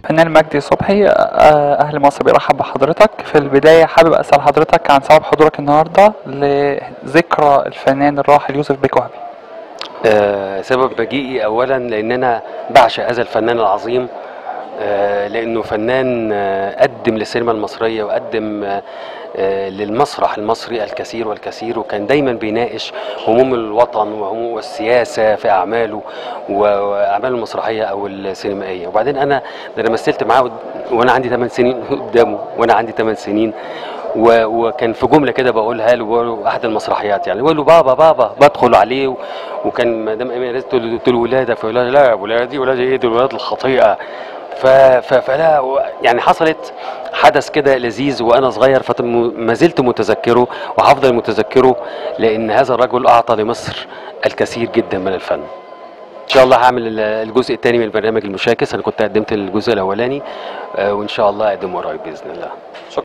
فنان مجدي صبحي آه، أهل مصر بيرحب بحضرتك في البداية حابب أسأل حضرتك عن سبب حضورك النهاردة لذكرى الفنان الراحل يوسف بيك وهبي آه، سبب مجيئي اولا لان انا بعشق هذا الفنان العظيم آه، لانه فنان آه، قدم للسينما المصريه وقدم آه، آه، للمسرح المصري الكثير والكثير وكان دايما بيناقش هموم الوطن وهموم السياسه في اعماله و- واعماله المسرحيه او السينمائيه وبعدين انا ده انا مثلت معاه وانا عندي 8 سنين قدامه وانا عندي 8 سنين و- وكان في جمله كده بقولها له بقول له احد المسرحيات يعني بقول له بابا بابا بدخل عليه و- وكان مدام امينه لازم تقول له- تقول له ولاده فيقول لها لا ولادي ولادي ايه دول ولاد الخطيئه ف... ف... فلا و- يعني حصلت حدث كده لذيذ وانا صغير فما زلت متذكره وهفضل متذكره لان هذا الرجل اعطى لمصر الكثير جدا من الفن ان شاء الله هعمل ال- الجزء الثاني من البرنامج المشاكس انا كنت قدمت الجزء الاولاني آه، وان شاء الله اقدمه قريب باذن الله شكرا